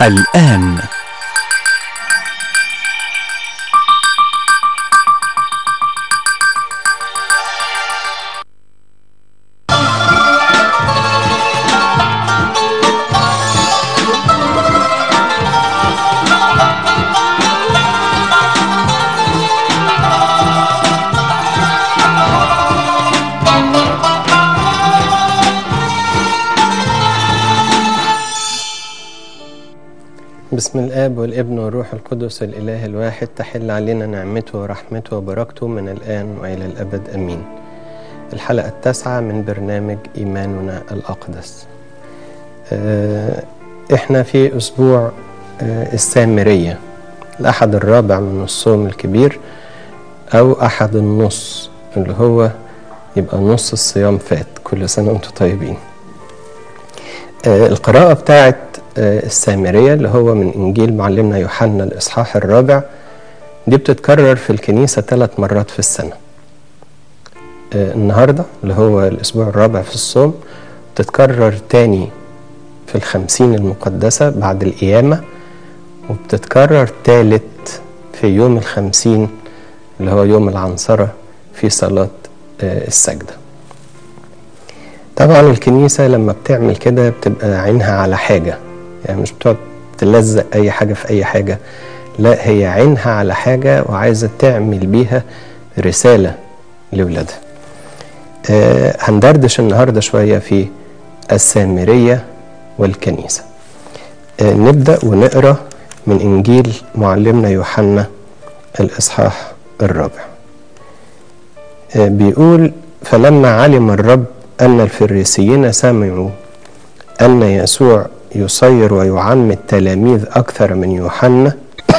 الآن بسم الآب والابن والروح القدس الإله الواحد تحل علينا نعمته ورحمته وبركته من الآن وإلى الأبد أمين الحلقة التاسعة من برنامج إيماننا الأقدس آه، إحنا في أسبوع آه، السامرية الأحد الرابع من الصوم الكبير أو أحد النص اللي هو يبقى نص الصيام فات كل سنة وأنتم طيبين آه، القراءة بتاعت آه، السامرية اللي هو من إنجيل معلمنا يوحنا الإصحاح الرابع دي بتتكرر في الكنيسة ثلاث مرات في السنة آه، النهاردة اللي هو الأسبوع الرابع في الصوم بتتكرر تاني في الخمسين المقدسة بعد القيامة وبتتكرر تالت في يوم الخمسين اللي هو يوم العنصرة في صلاة آه، السجدة طبعا الكنيسة لما بتعمل كده بتبقى عينها على حاجة يعني مش بتقعد تلزق أي حاجة في أي حاجة لا هي عينها على حاجة وعايزة تعمل بيها رسالة لولادها آه هندردش النهاردة شوية في السامرية والكنيسة آه نبدأ ونقرأ من إنجيل معلمنا يوحنا الإصحاح الرابع آه بيقول فلما علم الرب أن الفريسيين سمعوا أن يسوع يصير ويعمد تلاميذ أكثر من يوحنا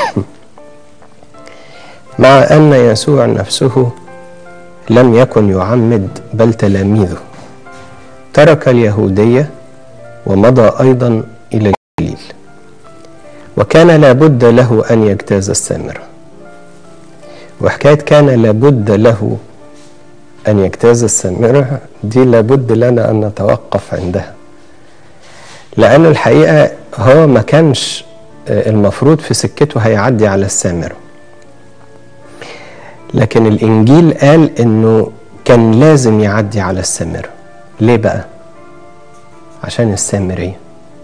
مع أن يسوع نفسه لم يكن يعمد بل تلاميذه ترك اليهودية ومضى أيضا إلى الجليل وكان لابد له أن يجتاز السامرة وحكاية كان لابد له أن يجتاز السامرة دي لابد لنا أن نتوقف عندها لأن الحقيقة هو ما كانش المفروض في سكته هيعدي على السامرة لكن الإنجيل قال إنه كان لازم يعدي على السامرة ليه بقى؟ عشان السامرية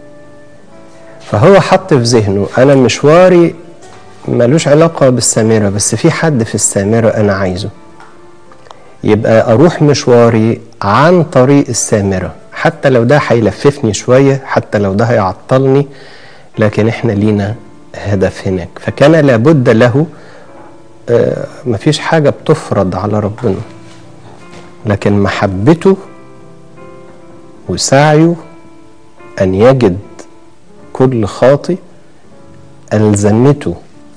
فهو حط في ذهنه أنا مشواري ملوش علاقة بالسامرة بس في حد في السامرة أنا عايزه يبقى أروح مشواري عن طريق السامرة حتى لو ده هيلففني شوية حتى لو ده هيعطلني لكن احنا لينا هدف هناك فكان لابد له آه مفيش حاجة بتفرض على ربنا لكن محبته وسعيه أن يجد كل خاطي ألزمته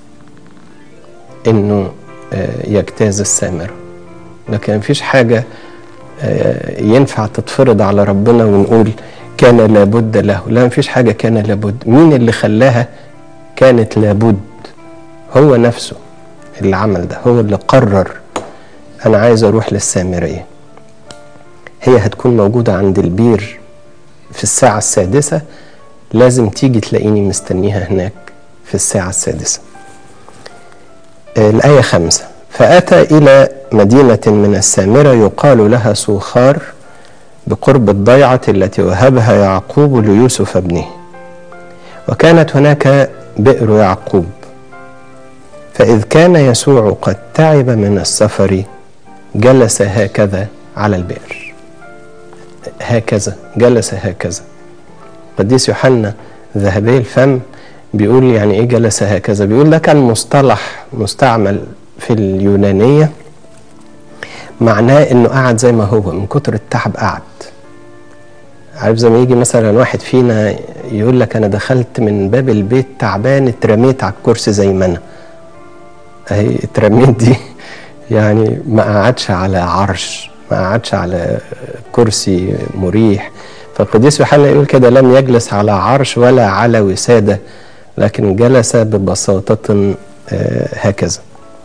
إنه آه يجتاز السامرة لكن مفيش حاجة ينفع تتفرض على ربنا ونقول كان لابد له لا مفيش حاجة كان لابد مين اللي خلاها كانت لابد هو نفسه اللي عمل ده هو اللي قرر أنا عايز أروح للسامرية هي هتكون موجودة عند البير في الساعة السادسة لازم تيجي تلاقيني مستنيها هناك في الساعة السادسة الآية خمسة فأتى إلى مدينة من السامرة يقال لها سوخار بقرب الضيعة التي وهبها يعقوب ليوسف ابنه وكانت هناك بئر يعقوب فإذ كان يسوع قد تعب من السفر جلس هكذا على البئر هكذا جلس هكذا قديس يوحنا ذهبي الفم بيقول يعني ايه جلس هكذا بيقول ده كان مصطلح مستعمل في اليونانية معناه انه قعد زي ما هو من كتر التعب قعد عارف زي ما يجي مثلا واحد فينا يقول لك انا دخلت من باب البيت تعبان اترميت على الكرسي زي ما انا اهي اترميت دي يعني ما قعدش على عرش ما قعدش على كرسي مريح فالقديس يوحنا يقول كده لم يجلس على عرش ولا على وساده لكن جلس ببساطه هكذا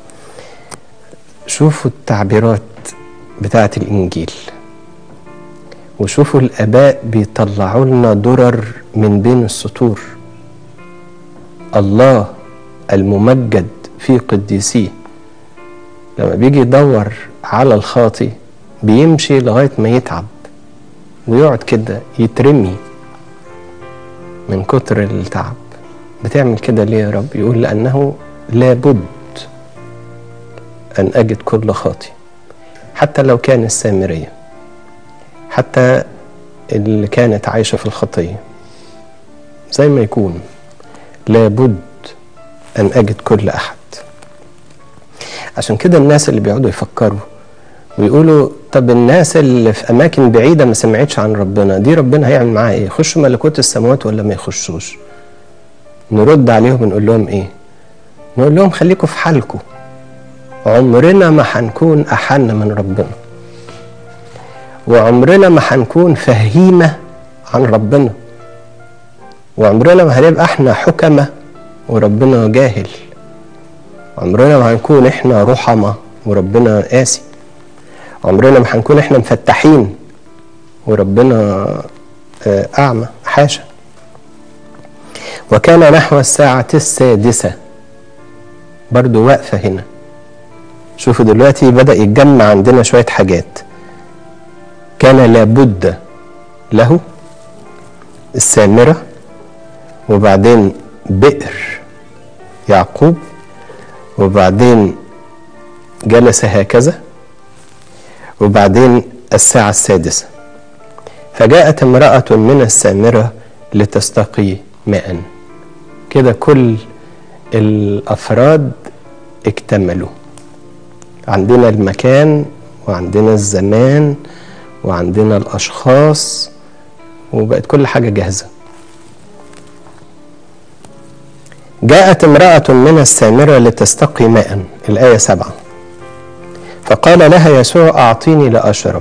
شوفوا التعبيرات بتاعة الإنجيل وشوفوا الآباء بيطلعوا لنا درر من بين السطور الله الممجد في قديسيه لما بيجي يدور على الخاطي بيمشي لغاية ما يتعب ويقعد كده يترمي من كتر التعب بتعمل كده ليه يا رب يقول لأنه لابد أن أجد كل خاطي حتى لو كان السامرية حتى اللي كانت عايشة في الخطية زي ما يكون لابد أن أجد كل أحد عشان كده الناس اللي بيقعدوا يفكروا ويقولوا طب الناس اللي في أماكن بعيدة ما سمعتش عن ربنا دي ربنا هيعمل معاها إيه يخشوا ملكوت السماوات ولا ما يخشوش نرد عليهم نقول لهم إيه نقول لهم خليكم في حالكم عمرنا ما هنكون أحن من ربنا وعمرنا ما هنكون فهيمة عن ربنا وعمرنا ما هنبقى احنا حكمة وربنا جاهل عمرنا ما هنكون احنا رحمة وربنا قاسي عمرنا ما هنكون احنا مفتحين وربنا أعمى حاشا وكان نحو الساعة السادسة برضو واقفة هنا شوفوا دلوقتي بدأ يتجمع عندنا شوية حاجات كان لابد له السامرة وبعدين بئر يعقوب وبعدين جلس هكذا وبعدين الساعة السادسة فجاءت امرأة من السامرة لتستقي ماء كده كل الأفراد اكتملوا عندنا المكان وعندنا الزمان وعندنا الأشخاص وبقت كل حاجة جاهزة جاءت امرأة من السامرة لتستقي ماء الآية سبعة فقال لها يسوع أعطيني لأشرب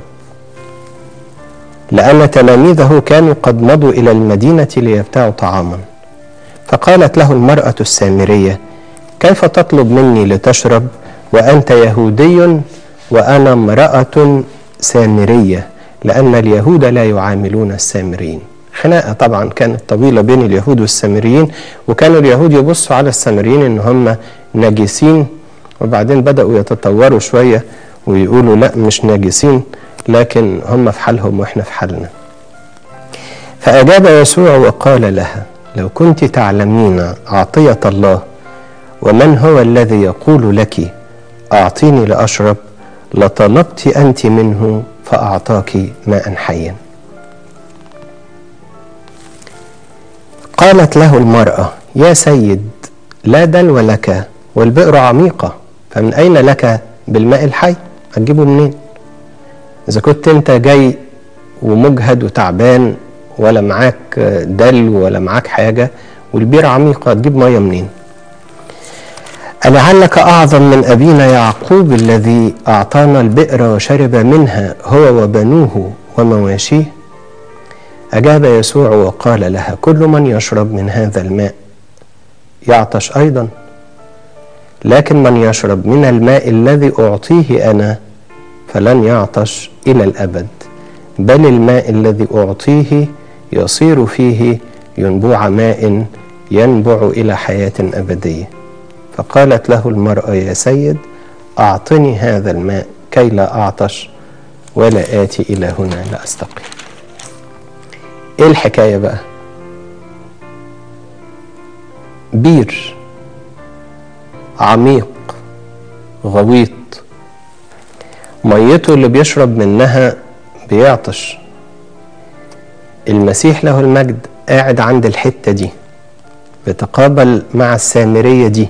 لأن تلاميذه كانوا قد مضوا إلى المدينة ليبتاعوا طعاما فقالت له المرأة السامرية كيف تطلب مني لتشرب وأنت يهودي وأنا امرأة سامرية لأن اليهود لا يعاملون السامريين خناقة طبعا كانت طويلة بين اليهود والسامريين وكانوا اليهود يبصوا على السامريين إن هم نجسين وبعدين بدأوا يتطوروا شوية ويقولوا لا مش ناجسين لكن هم في حالهم واحنا في حالنا فأجاب يسوع وقال لها لو كنت تعلمين عطية الله ومن هو الذي يقول لك أعطيني لأشرب لطلبت أنت منه فأعطاك ماء حيا قالت له المرأة يا سيد لا دلو لك والبئر عميقة فمن أين لك بالماء الحي هتجيبه منين إذا كنت أنت جاي ومجهد وتعبان ولا معاك دلو ولا معاك حاجة والبير عميقة هتجيب مية منين ألعلك أعظم من أبينا يعقوب الذي أعطانا البئر وشرب منها هو وبنوه ومواشيه أجاب يسوع وقال لها كل من يشرب من هذا الماء يعطش أيضا لكن من يشرب من الماء الذي أعطيه أنا فلن يعطش إلى الأبد بل الماء الذي أعطيه يصير فيه ينبوع ماء ينبع إلى حياة أبدية فقالت له المرأة يا سيد أعطني هذا الماء كي لا أعطش ولا آتي إلى هنا لأستقي إيه الحكاية بقى بير عميق غويط ميته اللي بيشرب منها بيعطش المسيح له المجد قاعد عند الحتة دي بيتقابل مع السامرية دي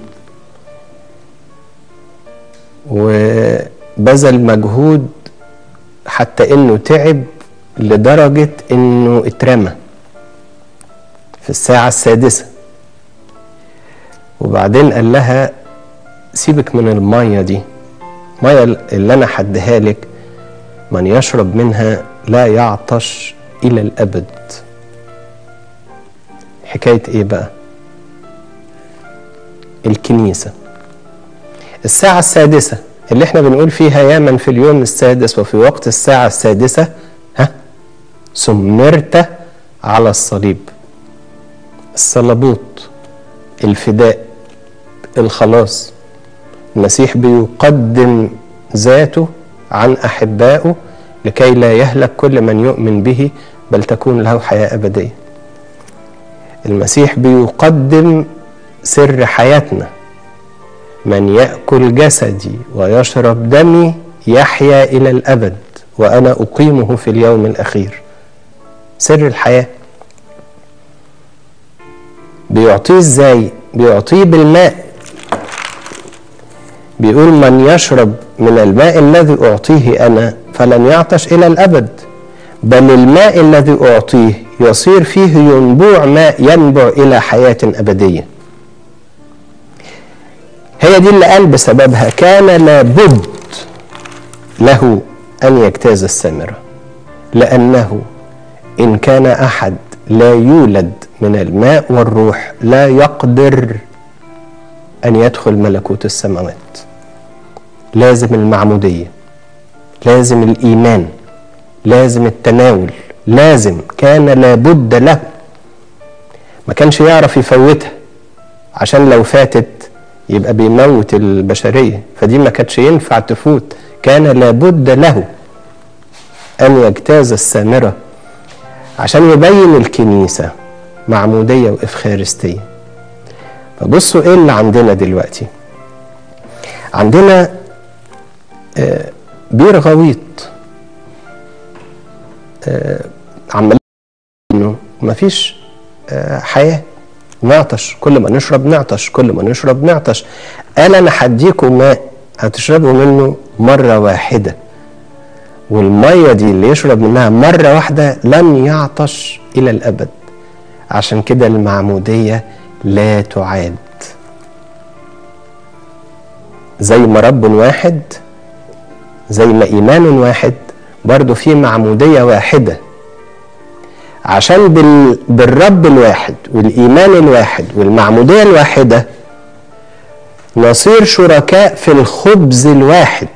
وبذل مجهود حتى انه تعب لدرجة انه اترمى في الساعة السادسة وبعدين قال لها سيبك من المية دي المية اللي انا حدها لك من يشرب منها لا يعطش الى الابد حكاية ايه بقى الكنيسة الساعة السادسة اللي احنا بنقول فيها يا من في اليوم السادس وفي وقت الساعة السادسة ها سمرت على الصليب الصلبوت الفداء الخلاص المسيح بيقدم ذاته عن احبائه لكي لا يهلك كل من يؤمن به بل تكون له حياه ابديه المسيح بيقدم سر حياتنا من ياكل جسدي ويشرب دمي يحيا الى الابد وانا اقيمه في اليوم الاخير سر الحياه بيعطيه ازاي بيعطيه بالماء بيقول من يشرب من الماء الذي اعطيه انا فلن يعطش الى الابد بل الماء الذي اعطيه يصير فيه ينبوع ماء ينبع الى حياه ابديه هي دي اللي قال بسببها كان لابد له ان يجتاز الثمره لانه ان كان احد لا يولد من الماء والروح لا يقدر ان يدخل ملكوت السماوات لازم المعموديه لازم الايمان لازم التناول لازم كان لابد له ما كانش يعرف يفوتها عشان لو فاتت يبقى بيموت البشريه فدي ما كانتش ينفع تفوت كان لابد له ان يجتاز السامره عشان يبين الكنيسه معموديه وافخارستيه فبصوا ايه اللي عندنا دلوقتي عندنا آه بير غويط آه عمال انه مفيش آه حياه نعطش كل ما نشرب نعطش كل ما نشرب نعطش قال انا هديكم ماء هتشربوا منه مره واحده والميه دي اللي يشرب منها مره واحده لن يعطش الى الابد عشان كده المعموديه لا تعاد زي ما رب واحد زي ما ايمان واحد برضه في معموديه واحده عشان بال... بالرب الواحد والايمان الواحد والمعموديه الواحده نصير شركاء في الخبز الواحد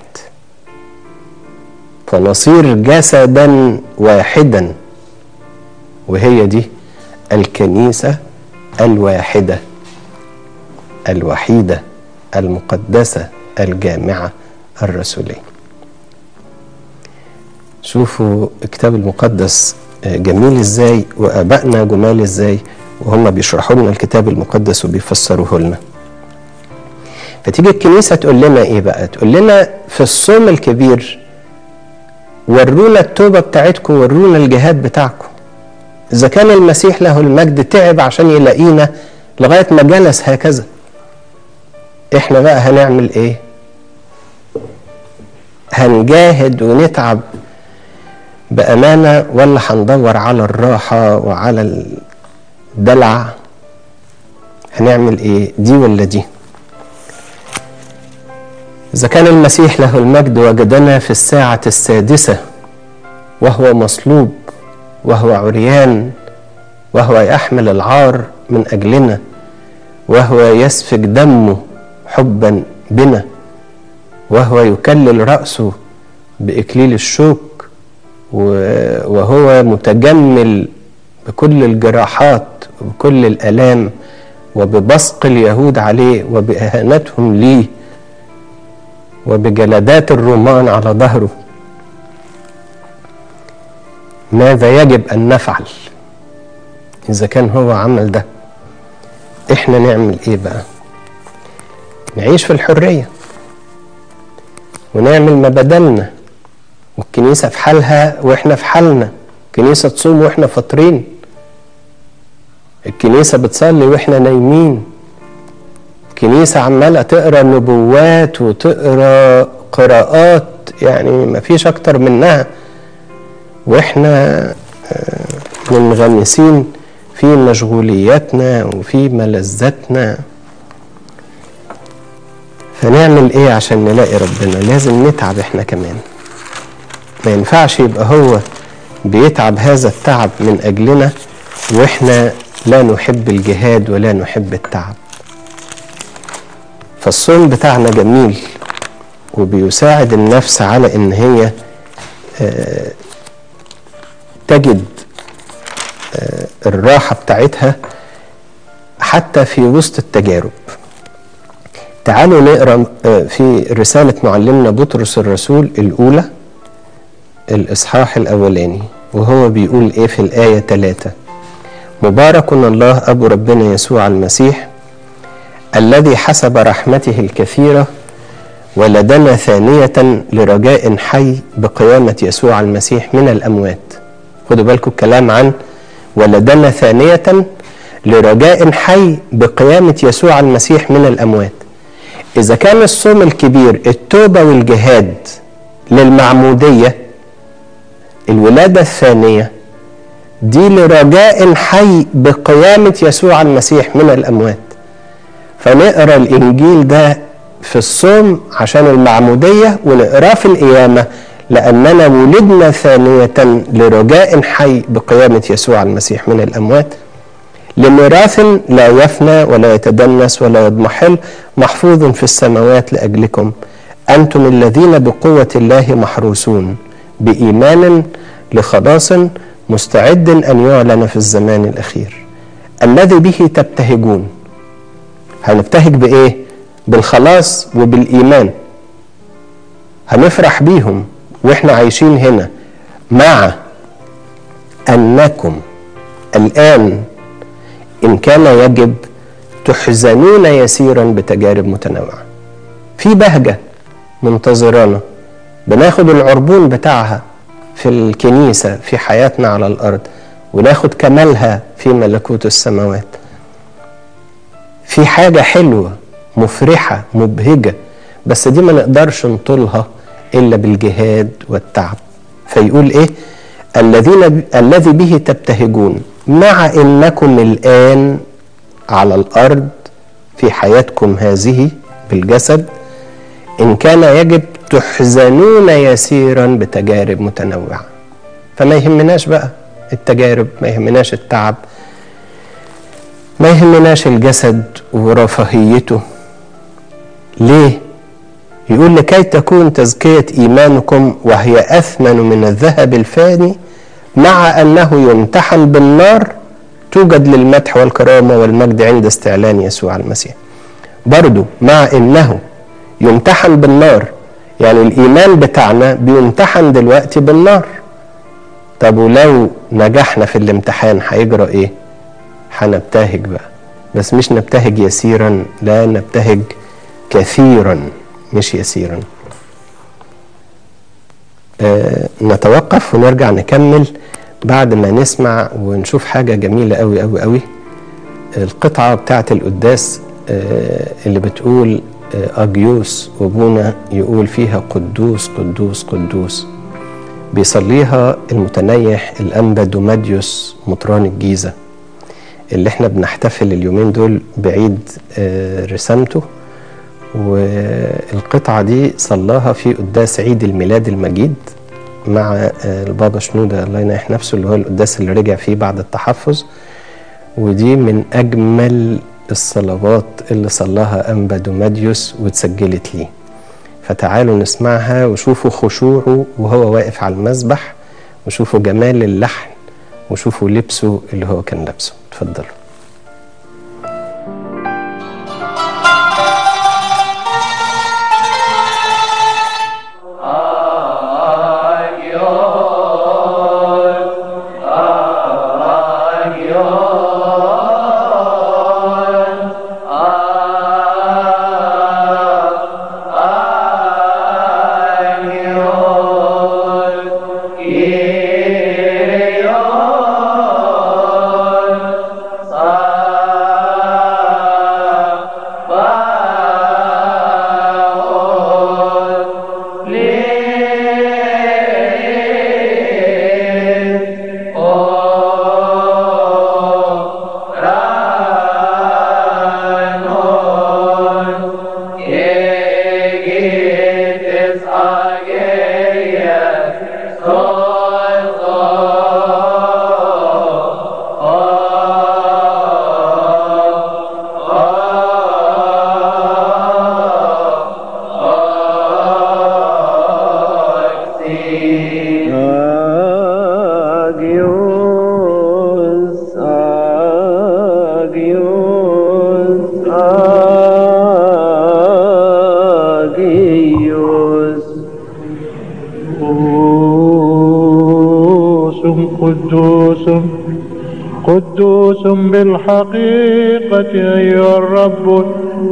فنصير جسدا واحدا وهي دي الكنيسه الواحده الوحيده المقدسه الجامعه الرسوليه شوفوا الكتاب المقدس جميل ازاي وابائنا جمال ازاي وهم بيشرحوا لنا الكتاب المقدس وبيفسروه لنا فتيجي الكنيسه تقول لنا ايه بقى تقول لنا في الصوم الكبير ورونا التوبه بتاعتكم ورونا الجهاد بتاعكم اذا كان المسيح له المجد تعب عشان يلاقينا لغايه ما جلس هكذا احنا بقى هنعمل ايه هنجاهد ونتعب بأمانة ولا هندور على الراحة وعلى الدلع هنعمل ايه دي ولا دي إذا كان المسيح له المجد وجدنا في الساعة السادسة وهو مصلوب وهو عريان وهو يحمل العار من أجلنا وهو يسفك دمه حبا بنا وهو يكلل رأسه بإكليل الشوك وهو متجمل بكل الجراحات وبكل الآلام وببصق اليهود عليه وبإهانتهم ليه وبجلدات الرومان على ظهره ماذا يجب أن نفعل إذا كان هو عمل ده إحنا نعمل إيه بقى نعيش في الحرية ونعمل ما بدلنا والكنيسة في حالها وإحنا في حالنا الكنيسة تصوم وإحنا فاطرين الكنيسة بتصلي وإحنا نايمين الكنيسة عمالة تقرا نبوات وتقرا قراءات يعني ما فيش أكتر منها وإحنا منغمسين في مشغولياتنا وفي ملذاتنا فنعمل ايه عشان نلاقي ربنا لازم نتعب احنا كمان ما ينفعش يبقى هو بيتعب هذا التعب من اجلنا واحنا لا نحب الجهاد ولا نحب التعب فالصوم بتاعنا جميل وبيساعد النفس على ان هي تجد الراحة بتاعتها حتى في وسط التجارب تعالوا نقرا في رسالة معلمنا بطرس الرسول الأولى الإصحاح الأولاني وهو بيقول إيه في الآية 3 مبارك الله أبو ربنا يسوع المسيح الذي حسب رحمته الكثيرة ولدنا ثانية لرجاء حي بقيامة يسوع المسيح من الأموات خدوا بالكم الكلام عن ولدنا ثانية لرجاء حي بقيامة يسوع المسيح من الأموات إذا كان الصوم الكبير التوبة والجهاد للمعمودية الولادة الثانية دي لرجاء حي بقيامة يسوع المسيح من الأموات فنقرا الإنجيل ده في الصوم عشان المعمودية ونقراه في القيامة لأننا ولدنا ثانية لرجاء حي بقيامة يسوع المسيح من الأموات لميراث لا يفنى ولا يتدنس ولا يضمحل محفوظ في السماوات لأجلكم أنتم الذين بقوة الله محروسون بإيمان لخلاص مستعد أن يعلن في الزمان الأخير الذي به تبتهجون هنبتهج بإيه؟ بالخلاص وبالإيمان هنفرح بيهم وإحنا عايشين هنا مع أنكم الآن إن كان يجب تحزنون يسيرا بتجارب متنوعة في بهجة منتظرانا بناخد العربون بتاعها في الكنيسة في حياتنا على الأرض وناخد كمالها في ملكوت السماوات في حاجة حلوة مفرحة مبهجة بس دي ما نقدرش نطولها إلا بالجهاد والتعب فيقول إيه الذين الذي به تبتهجون مع انكم الان على الارض في حياتكم هذه بالجسد ان كان يجب تحزنون يسيرا بتجارب متنوعه فما يهمناش بقى التجارب ما يهمناش التعب ما يهمناش الجسد ورفاهيته ليه يقول لكي تكون تزكيه ايمانكم وهي اثمن من الذهب الفاني مع أنه يمتحن بالنار توجد للمدح والكرامة والمجد عند استعلان يسوع المسيح برضو مع أنه يمتحن بالنار يعني الإيمان بتاعنا بيمتحن دلوقتي بالنار طب ولو نجحنا في الامتحان هيجرى ايه هنبتهج بقى بس مش نبتهج يسيرا لا نبتهج كثيرا مش يسيرا آه نتوقف ونرجع نكمل بعد ما نسمع ونشوف حاجة جميلة قوي قوي قوي القطعة بتاعة القداس آه اللي بتقول آه أجيوس وبونا يقول فيها قدوس قدوس قدوس بيصليها المتنيح الأنبا دوماديوس مطران الجيزة اللي احنا بنحتفل اليومين دول بعيد رسامته والقطعة دي صلاها في قداس عيد الميلاد المجيد مع البابا شنودة الله ينيح نفسه اللي هو القداس اللي رجع فيه بعد التحفظ ودي من أجمل الصلوات اللي صلاها أنبا دوماديوس واتسجلت ليه فتعالوا نسمعها وشوفوا خشوعه وهو واقف على المسبح وشوفوا جمال اللحن وشوفوا لبسه اللي هو كان لابسه اتفضلوا Yeah. قدوس قدوس بالحقيقة أيها الرب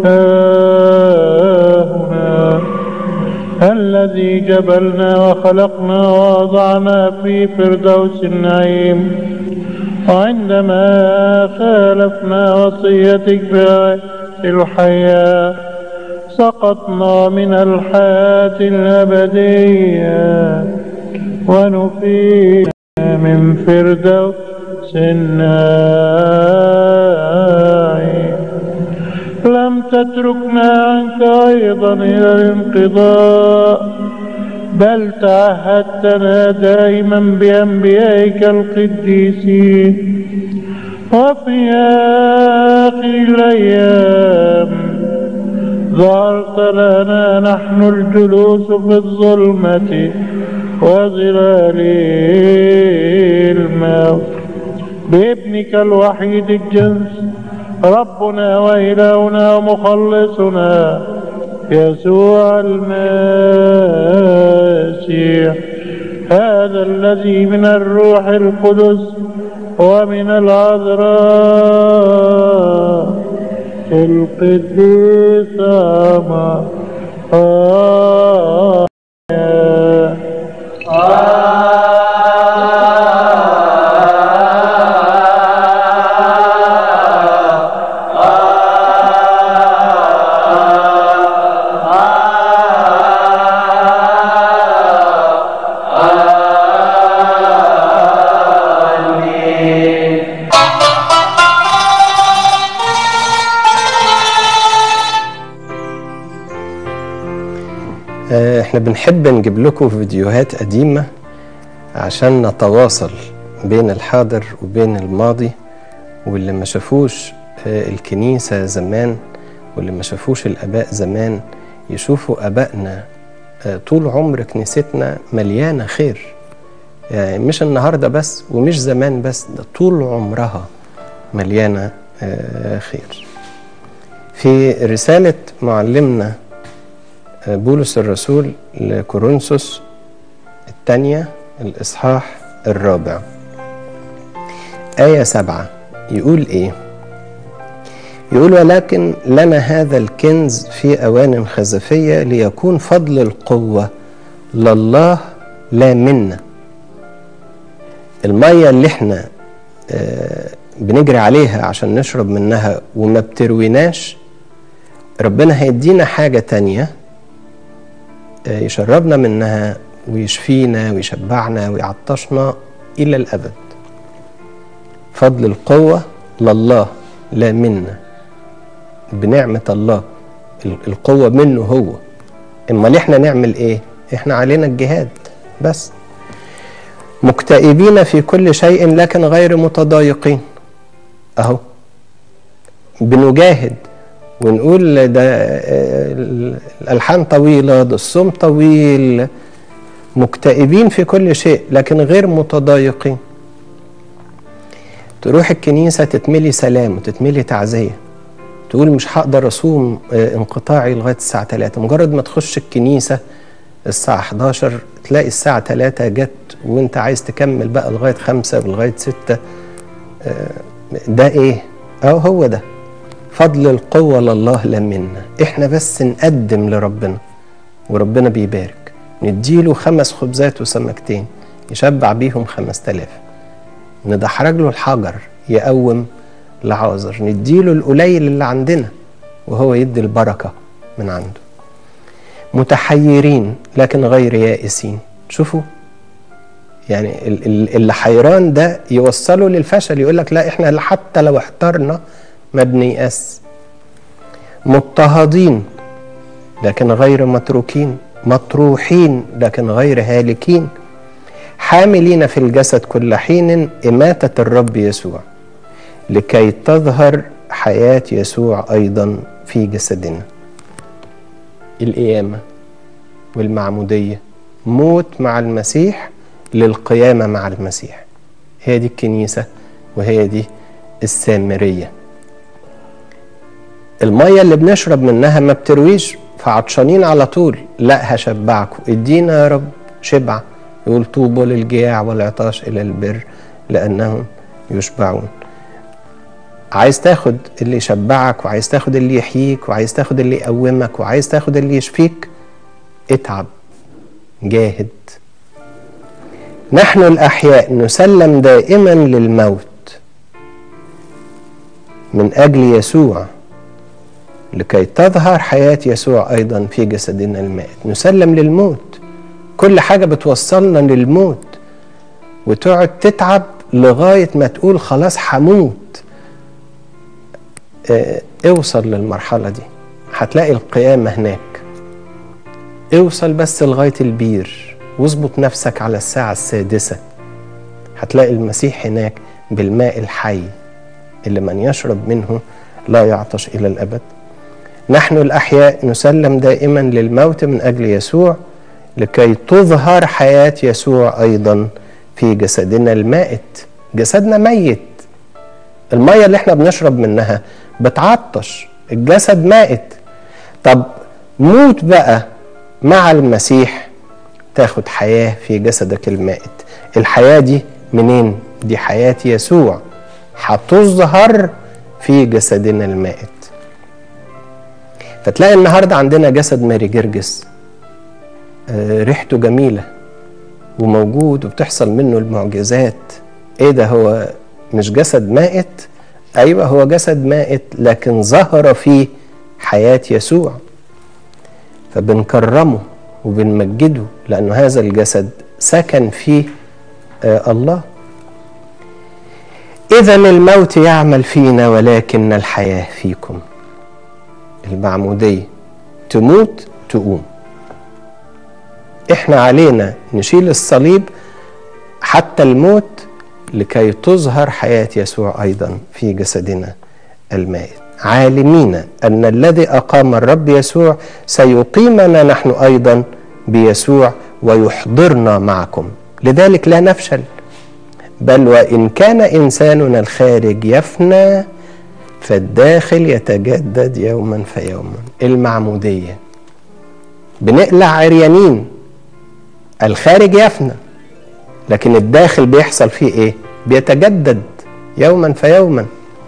إلهنا الذي جبلنا وخلقنا ووضعنا في فردوس النعيم وعندما خالفنا وصيتك بغير الحياة سقطنا من الحياة الأبدية ونفينا من فردوس النعيم لم تتركنا عنك أيضا إلى الانقضاء بل تعهدتنا دائما بأنبيائك القديسين وفي آخر الأيام ظهرت لنا نحن الجلوس في الظلمة وظلال الموت بابنك الوحيد الجنس ربنا وإلهنا ومخلصنا يسوع المسيح هذا الذي من الروح القدس ومن العذراء القديسة احنا بنحب نجيب لكم فيديوهات قديمة عشان نتواصل بين الحاضر وبين الماضي واللي ما شافوش الكنيسة زمان واللي ما شافوش الآباء زمان يشوفوا آبائنا طول عمر كنيستنا مليانة خير يعني مش النهاردة بس ومش زمان بس ده طول عمرها مليانة خير في رسالة معلمنا بولس الرسول لكورنثوس الثانية الإصحاح الرابع آية سبعة يقول إيه؟ يقول ولكن لنا هذا الكنز في أوان خزفية ليكون فضل القوة لله لا منا المية اللي احنا آه بنجري عليها عشان نشرب منها وما بترويناش ربنا هيدينا حاجة تانية يشربنا منها ويشفينا ويشبعنا ويعطشنا إلى الأبد فضل القوة لله لا منا بنعمة الله القوة منه هو امال احنا نعمل ايه احنا علينا الجهاد بس مكتئبين في كل شيء لكن غير متضايقين اهو بنجاهد ونقول ده الالحان طويله ده الصوم طويل مكتئبين في كل شيء لكن غير متضايقين تروح الكنيسه تتملي سلام وتتملي تعزيه تقول مش هقدر اصوم انقطاعي لغايه الساعه 3 مجرد ما تخش الكنيسه الساعه 11 تلاقي الساعه 3 جت وانت عايز تكمل بقى لغايه 5 ولغايه 6 ده ايه؟ اه هو ده فضل القوة لله لا منا احنا بس نقدم لربنا وربنا بيبارك نديله خمس خبزات وسمكتين يشبع بيهم خمس تلاف ندحرج له الحجر يقوم لعازر نديله القليل اللي عندنا وهو يدي البركة من عنده متحيرين لكن غير يائسين شوفوا يعني اللي حيران ده يوصله للفشل يقول لك لا احنا حتى لو احترنا ما بنيأس مضطهدين لكن غير متروكين مطروحين لكن غير هالكين حاملين في الجسد كل حين إماتة الرب يسوع لكي تظهر حياة يسوع أيضا في جسدنا القيامة والمعمودية موت مع المسيح للقيامة مع المسيح هي دي الكنيسة وهي دي السامريه المية اللي بنشرب منها ما بترويش فعطشانين على طول لا هشبعكم ادينا يا رب شبع يقول طوبى للجياع والعطاش إلى البر لأنهم يشبعون عايز تاخد اللي يشبعك وعايز تاخد اللي يحييك وعايز تاخد اللي يقومك وعايز تاخد اللي يشفيك اتعب جاهد نحن الأحياء نسلم دائما للموت من أجل يسوع لكي تظهر حياة يسوع أيضا في جسدنا المائت نسلم للموت كل حاجة بتوصلنا للموت وتقعد تتعب لغاية ما تقول خلاص هموت اه اوصل للمرحلة دي هتلاقي القيامة هناك اوصل بس لغاية البير واظبط نفسك على الساعة السادسة هتلاقي المسيح هناك بالماء الحي اللي من يشرب منه لا يعطش إلى الأبد نحن الأحياء نسلم دائما للموت من أجل يسوع لكي تظهر حياة يسوع أيضا في جسدنا المائت جسدنا ميت المية اللي احنا بنشرب منها بتعطش الجسد مائت طب موت بقى مع المسيح تاخد حياة في جسدك المائت الحياة دي منين؟ دي حياة يسوع هتظهر في جسدنا المائت فتلاقي النهاردة عندنا جسد ماري جرجس آه ريحته جميلة وموجود وبتحصل منه المعجزات ايه ده هو مش جسد مائت ايوه هو جسد مائت لكن ظهر فيه حياة يسوع فبنكرمه وبنمجده لأنه هذا الجسد سكن فيه آه الله إذا الموت يعمل فينا ولكن الحياة فيكم المعمودية تموت تقوم احنا علينا نشيل الصليب حتى الموت لكي تظهر حياة يسوع أيضا في جسدنا المائت عالمين أن الذي أقام الرب يسوع سيقيمنا نحن أيضا بيسوع ويحضرنا معكم لذلك لا نفشل بل وإن كان إنساننا الخارج يفنى فالداخل يتجدد يوما فيوما المعمودية بنقلع عريانين الخارج يفنى لكن الداخل بيحصل فيه ايه بيتجدد يوما فيوما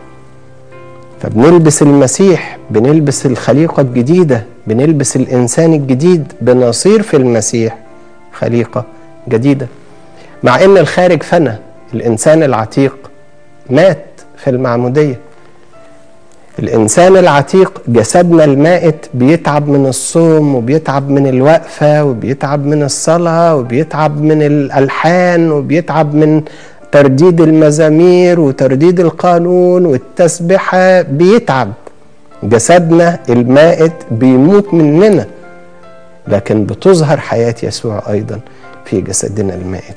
فبنلبس المسيح بنلبس الخليقة الجديدة بنلبس الإنسان الجديد بنصير في المسيح خليقة جديدة مع إن الخارج فنى الإنسان العتيق مات في المعمودية الإنسان العتيق جسدنا المائت بيتعب من الصوم وبيتعب من الوقفة وبيتعب من الصلاة وبيتعب من الألحان وبيتعب من ترديد المزامير وترديد القانون والتسبحة بيتعب جسدنا المائت بيموت مننا لكن بتظهر حياة يسوع أيضا في جسدنا المائت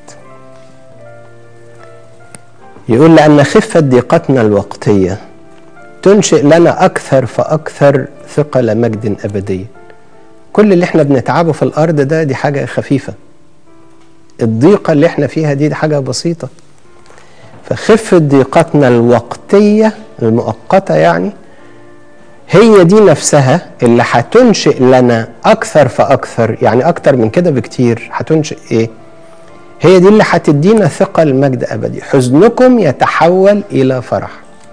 يقول لأن خفة ضيقتنا الوقتية تنشئ لنا أكثر فأكثر ثقل مجد أبدي كل اللي احنا بنتعبه في الأرض ده دي حاجة خفيفة الضيقة اللي احنا فيها دي, دي حاجة بسيطة فخفة ضيقتنا الوقتية المؤقتة يعني هي دي نفسها اللي هتنشئ لنا أكثر فأكثر يعني أكتر من كده بكتير هتنشئ إيه؟ هي دي اللي هتدينا ثقة المجد أبدي حزنكم يتحول إلى فرح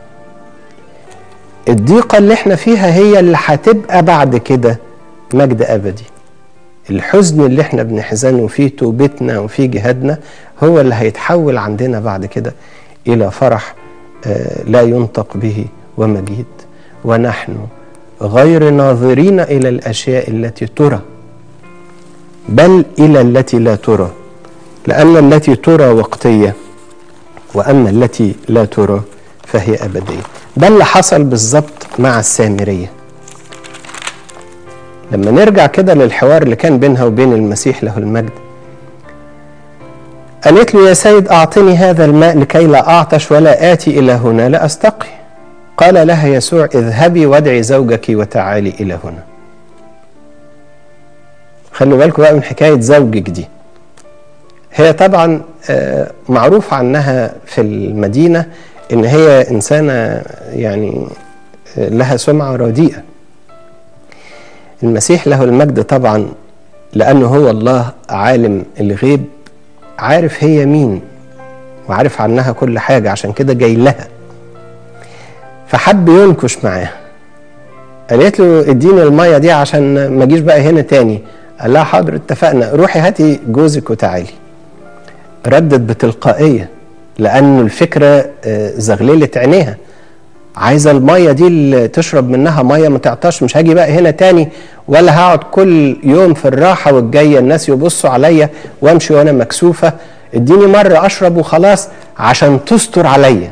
الضيقة اللي احنا فيها هي اللي هتبقى بعد كده مجد أبدي الحزن اللي احنا بنحزنه في توبتنا وفي جهادنا هو اللي هيتحول عندنا بعد كده إلى فرح آه لا ينطق به ومجيد ونحن غير ناظرين إلى الأشياء التي ترى بل إلى التي لا ترى لأن التي ترى وقتية وأما التي لا ترى فهي أبدية ده اللي حصل بالظبط مع السامرية لما نرجع كده للحوار اللي كان بينها وبين المسيح له المجد قالت له يا سيد أعطني هذا الماء لكي لا أعطش ولا آتي إلى هنا لأستقي قال لها يسوع اذهبي وادعي زوجك وتعالي إلى هنا خلوا بالكم بقى من حكاية زوجك دي هي طبعا معروف عنها في المدينة ان هي انسانة يعني لها سمعة رديئة المسيح له المجد طبعا لأنه هو الله عالم الغيب عارف هي مين وعارف عنها كل حاجة عشان كده جاي لها فحب ينكش معاها قالت له اديني المية دي عشان ما اجيش بقى هنا تاني قال لها حاضر اتفقنا روحي هاتي جوزك وتعالي ردت بتلقائية لأن الفكرة آه، زغللت عينيها عايزة المية دي اللي تشرب منها مية ما تعطش مش هاجي بقى هنا تاني ولا هقعد كل يوم في الراحة والجاية الناس يبصوا عليا وامشي وانا مكسوفة اديني مرة اشرب وخلاص عشان تستر عليا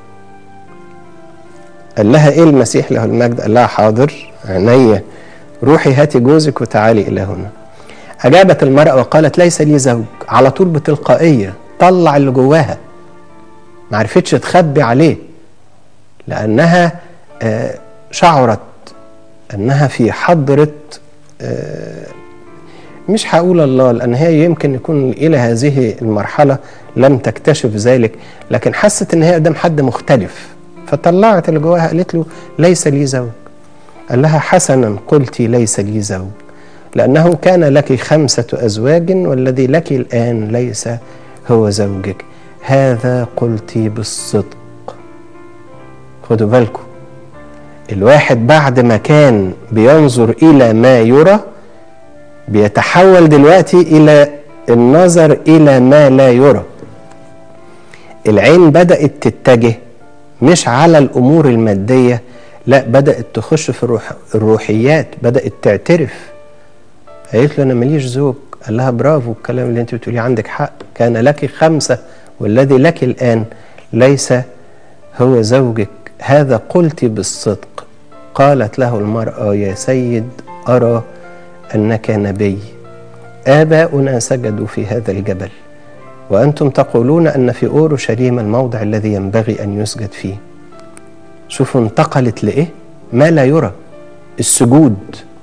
قال لها ايه المسيح له المجد قال لها حاضر عينيا روحي هاتي جوزك وتعالي الى هنا اجابت المراه وقالت ليس لي زوج على طول بتلقائيه طلع اللي جواها ما عرفتش تخبي عليه لانها آه، شعرت انها في حضره آه، مش هقول الله لان هي يمكن يكون الى هذه المرحله لم تكتشف ذلك لكن حست ان هي قدام حد مختلف فطلعت اللي جواها قالت له ليس لي زوج قال لها حسنا قلت ليس لي زوج لأنه كان لك خمسة أزواج والذي لك الآن ليس هو زوجك هذا قلت بالصدق خدوا بالكم الواحد بعد ما كان بينظر إلى ما يرى بيتحول دلوقتي إلى النظر إلى ما لا يرى العين بدأت تتجه مش على الأمور المادية لا بدأت تخش في الروح الروحيات بدأت تعترف قالت له أنا ماليش زوج قال لها برافو الكلام اللي أنت بتقوليه عندك حق كان لك خمسة والذي لك الآن ليس هو زوجك هذا قلت بالصدق قالت له المرأة يا سيد أرى أنك نبي آباؤنا سجدوا في هذا الجبل وأنتم تقولون أن في أورشليم الموضع الذي ينبغي أن يسجد فيه شوفوا انتقلت لإيه ما لا يرى السجود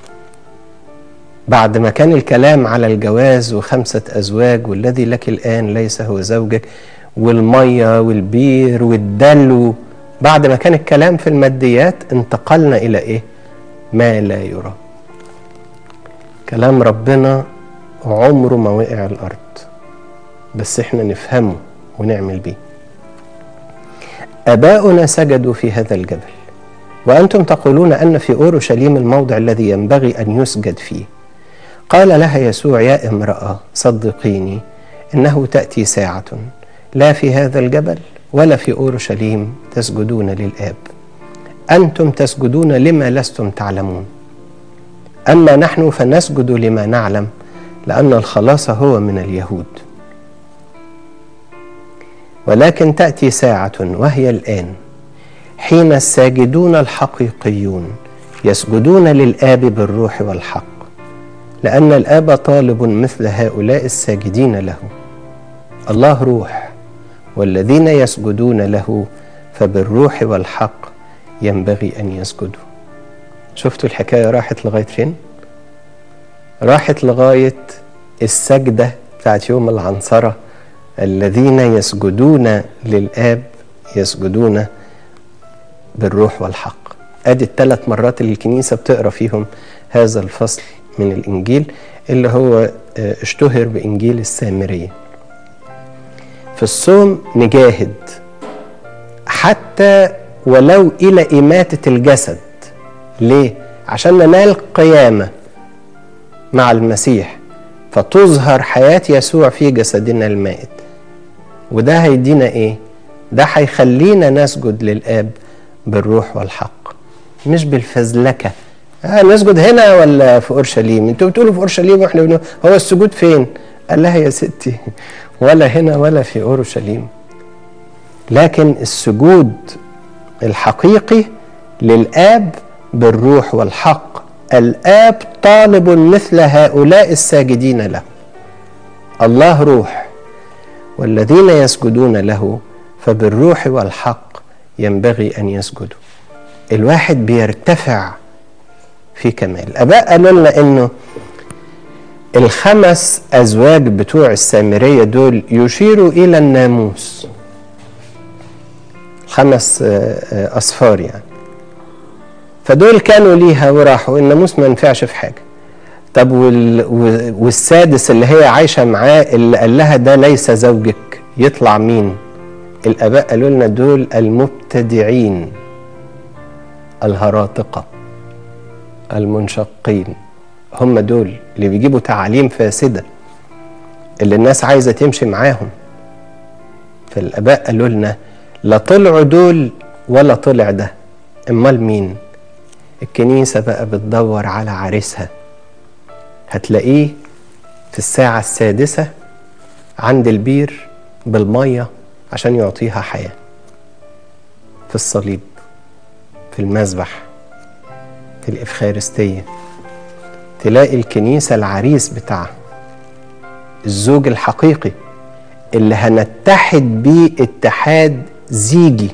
بعد ما كان الكلام على الجواز وخمسة أزواج والذي لك الآن ليس هو زوجك والمية والبير والدلو بعد ما كان الكلام في الماديات انتقلنا إلى إيه ما لا يرى كلام ربنا عمره ما وقع الأرض بس احنا نفهمه ونعمل بيه اباؤنا سجدوا في هذا الجبل وانتم تقولون ان في اورشليم الموضع الذي ينبغي ان يسجد فيه قال لها يسوع يا امراه صدقيني انه تاتي ساعه لا في هذا الجبل ولا في اورشليم تسجدون للاب انتم تسجدون لما لستم تعلمون اما نحن فنسجد لما نعلم لان الخلاص هو من اليهود ولكن تأتي ساعة وهي الآن حين الساجدون الحقيقيون يسجدون للآب بالروح والحق لأن الآب طالب مثل هؤلاء الساجدين له الله روح والذين يسجدون له فبالروح والحق ينبغي أن يسجدوا شفتوا الحكاية راحت لغاية فين؟ راحت لغاية السجدة بتاعت يوم العنصرة الذين يسجدون للآب يسجدون بالروح والحق ادي الثلاث مرات اللي الكنيسة بتقرا فيهم هذا الفصل من الإنجيل اللي هو اشتهر بإنجيل السامرية في الصوم نجاهد حتى ولو إلى إماتة الجسد ليه؟ عشان ننال قيامة مع المسيح فتظهر حياة يسوع في جسدنا المائت وده هيدينا ايه ده هيخلينا نسجد للاب بالروح والحق مش بالفزلكه آه نسجد هنا ولا في اورشليم انتوا بتقولوا في اورشليم واحنا بنقول هو السجود فين قال لها يا ستي ولا هنا ولا في اورشليم لكن السجود الحقيقي للاب بالروح والحق الاب طالب مثل هؤلاء الساجدين له الله روح والذين يسجدون له فبالروح والحق ينبغي ان يسجدوا الواحد بيرتفع في كمال الاباء قالوا لنا انه الخمس ازواج بتوع السامريه دول يشيروا الى الناموس خمس اصفار يعني فدول كانوا ليها وراحوا الناموس ما ينفعش في حاجه طب وال... و- والسادس اللي هي عايشة معاه اللي قال لها ده ليس زوجك يطلع مين الآباء قالوا لنا دول المبتدعين الهراطقة المنشقين هم دول اللي بيجيبوا تعاليم فاسدة اللي الناس عايزة تمشي معاهم فالآباء قالوا لنا لا طلعوا دول ولا طلع ده امال مين الكنيسة بقى بتدور على عريسها هتلاقيه في الساعة السادسة عند البير بالمية عشان يعطيها حياة في الصليب في المذبح في الإفخارستية تلاقي الكنيسة العريس بتاعها الزوج الحقيقي اللي هنتحد بيه اتحاد زيجي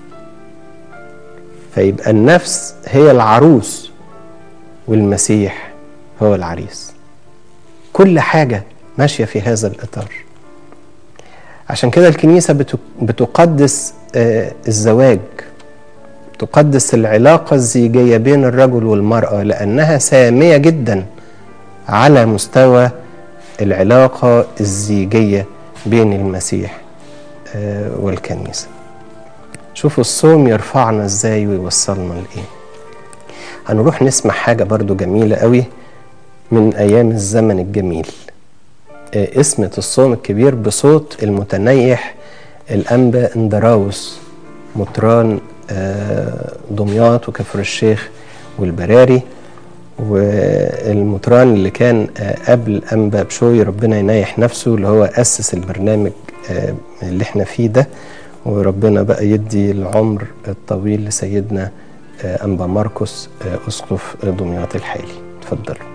فيبقى النفس هي العروس والمسيح هو العريس كل حاجة ماشية في هذا الإطار عشان كده الكنيسة بت- بتقدس آه، الزواج تقدس العلاقة الزيجية بين الرجل والمرأة لأنها سامية جدا على مستوى العلاقة الزيجية بين المسيح آه، والكنيسة شوفوا الصوم يرفعنا ازاي ويوصلنا لإيه هنروح نسمع حاجة برضو جميلة قوي من أيام الزمن الجميل آه، اسمة الصوم الكبير بصوت المتنيح الأنبا اندراوس مطران آه، دمياط وكفر الشيخ والبراري والمطران اللي كان آه، قبل أنبا بشوي ربنا ينيح نفسه اللي هو أسس البرنامج آه، اللي احنا فيه ده وربنا بقى يدي العمر الطويل لسيدنا آه، أنبا ماركوس آه، أسقف دمياط الحالي اتفضلوا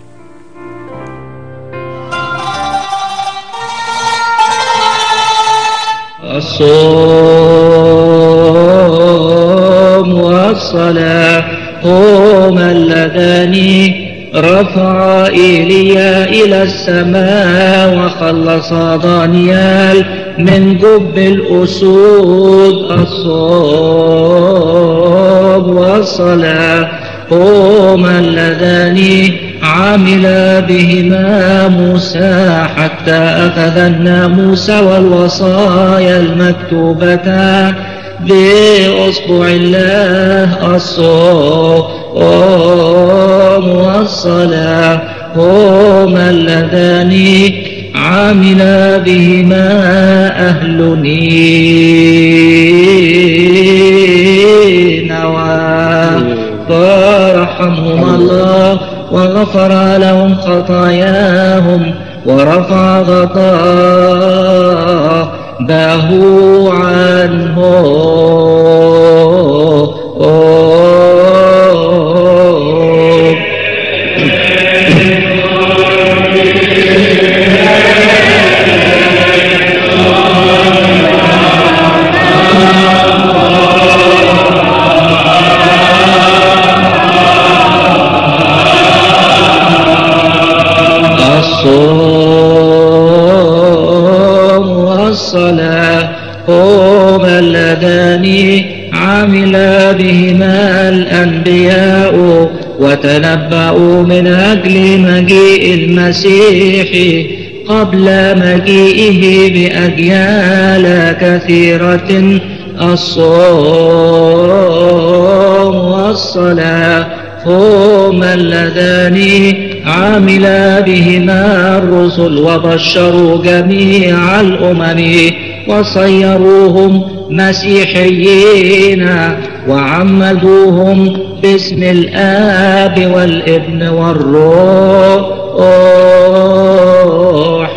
الصوم والصلاة هما اللذان رفع إيليا إلى السماء وخلص دانيال من جب الأسود الصوم والصلاة هما اللذان عمل بهما موسى حتى أخذ الناموس والوصايا المكتوبة بأصبع الله الصوم والصلاة هما اللذان عمل بهما أهل نينوى فرحمهم الله وغفر لهم خطاياهم ورفع غضبه عنهم الصوم والصلاة هما اللذان عمل بهما الأنبياء وتنبأوا من أجل مجيء المسيح قبل مجيئه بأجيال كثيرة الصوم والصلاة هما اللذان عمل بهما الرسل وبشروا جميع الأمم وصيروهم مسيحيين وعمدوهم باسم الآب والابن والروح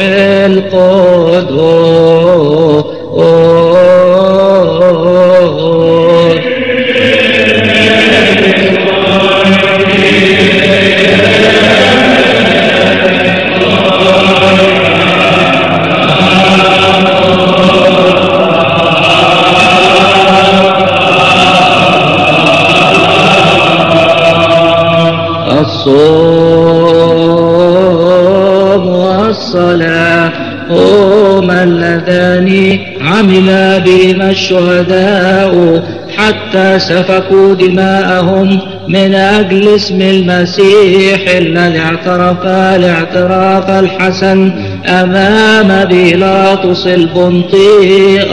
القدس الصوم والصلاة هما اللذان عمل بهما الشهداء حتى سفكوا دماءهم من أجل اسم المسيح الذي اعترف الاعتراف الحسن أمام بيلاطس البنطي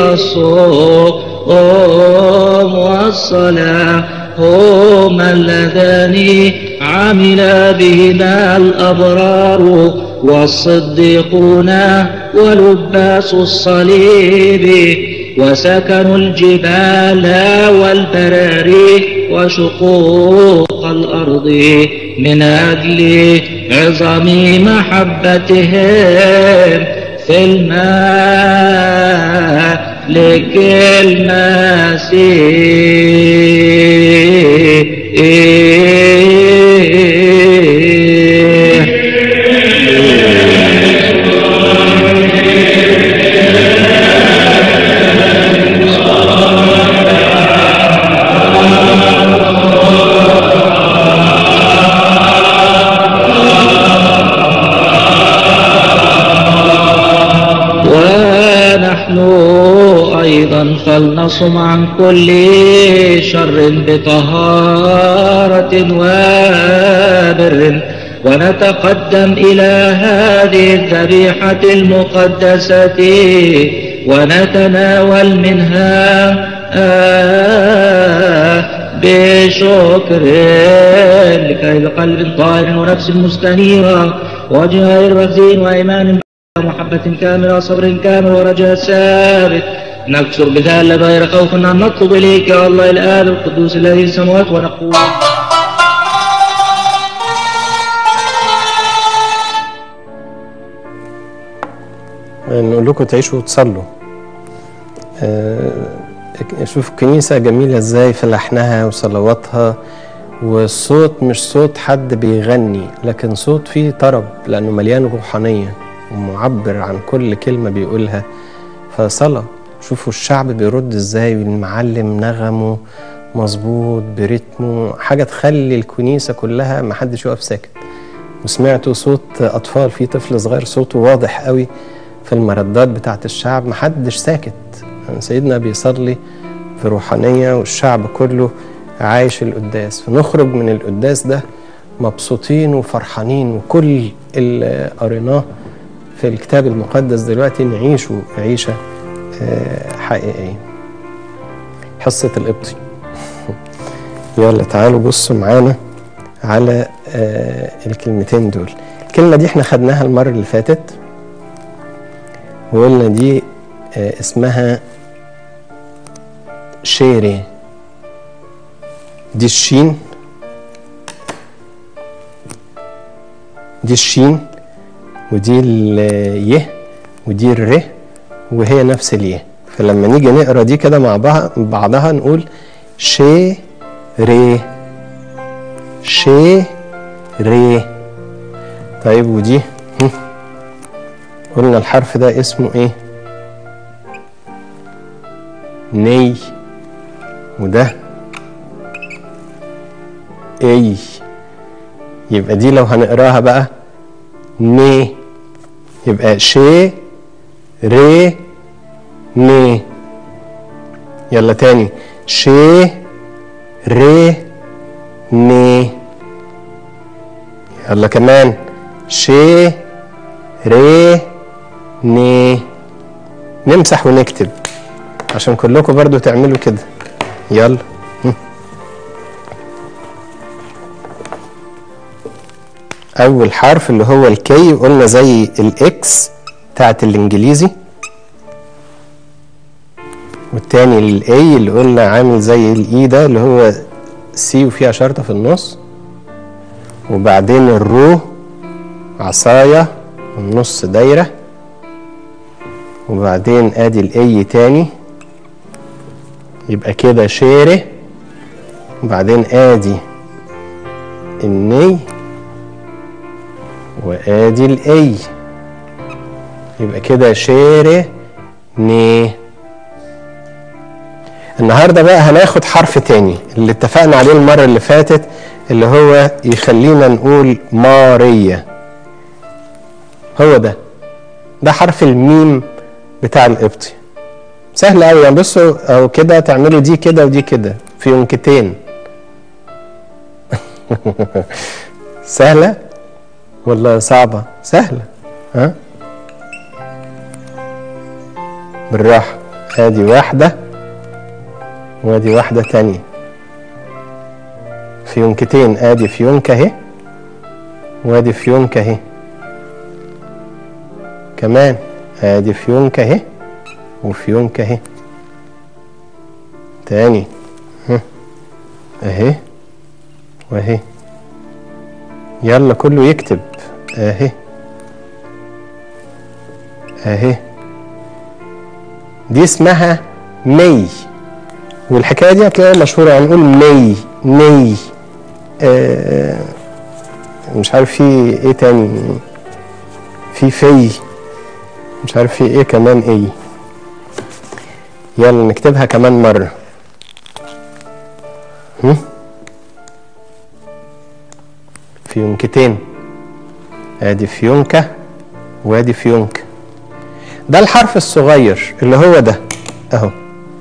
الصوم والصلاة هما اللذان عمل بهما الأبرار والصديقون ولباس الصليب وسكنوا الجبال والبراري وشقوق الأرض من أجل عظم محبتهم في الماء للمسيح ونحن أيضا فلنصم عن كل شر بطهارة وبر ونتقدم إلى هذه الذبيحة المقدسة ونتناول منها آه بشكر لكي بقلب طاهر ونفس مستنيرة وجه غير رزين وإيمان ومحبة كاملة وصبر كامل ورجاء ثابت نكسر بذلك غير خوف أن نطلب إليك يا الله الآب القدوس الذي في السماوات ونقول نقول لكم تعيشوا وتصلوا آه، شوف الكنيسة جميلة ازاي في لحنها وصلواتها والصوت مش صوت حد بيغني لكن صوت فيه طرب لأنه مليان روحانية ومعبر عن كل كلمة بيقولها فصلاة شوفوا الشعب بيرد ازاي والمعلم نغمه مظبوط برتمه حاجة تخلي الكنيسة كلها محدش يقف ساكت وسمعتوا صوت أطفال في طفل صغير صوته واضح قوي في المردات بتاعت الشعب محدش ساكت يعني سيدنا بيصلي في روحانية والشعب كله عايش القداس فنخرج من القداس ده مبسوطين وفرحانين وكل اللي قريناه في الكتاب المقدس دلوقتي نعيشه عيشة آه، حقيقية حصة القبطي يلا تعالوا بصوا معانا على آه، الكلمتين دول الكلمة دي احنا خدناها المرة اللي فاتت وقلنا دي آه، اسمها شيري دي الشين دي الشين ودي اليه ودي الر وهي نفس اليه فلما نيجي نقرا دي كده مع بعض- بعضها نقول شي ري شي ري طيب ودي هم. قلنا الحرف ده اسمه ايه ني وده اي يبقى دي لو هنقراها بقى ني يبقى شي ري ني يلا تاني شي ري ني يلا كمان شي ري ني نمسح ونكتب عشان كلكم برضو تعملوا كده يلا هم. اول حرف اللي هو الكي قلنا زي الاكس بتاعت الانجليزي والتاني الاي اللي قلنا عامل زي الاي ده اللي هو سي وفيها شرطه في النص وبعدين الرو عصايه والنص دايره وبعدين ادي الاي تاني يبقى كده شيره وبعدين ادي الني وادي الاي يبقى كده شيره ني النهارده بقى هناخد حرف تاني اللي اتفقنا عليه المره اللي فاتت اللي هو يخلينا نقول ماريا هو ده ده حرف الميم بتاع القبطي سهل قوي يعني بصوا او كده تعملوا دي كده ودي كده في ينكتين سهلة ولا صعبة سهلة ها بالراحة ادي واحدة وادي واحدة تانية فيونكتين ادي فيونكة اهي وادي فيونكة اهي كمان ادي فيونكة اهي وفيونكة اهي تاني ها. اهي واهي يلا كله يكتب اهي اهي دي اسمها مي والحكايه دي هتلاقيها مشهوره هنقول مي مي آه مش عارف في ايه تاني في في مش عارف في ايه كمان ايه يلا نكتبها كمان مره هم؟ فيونكتين ادي فيونكة وادي فيونكة ده الحرف الصغير اللي هو ده اهو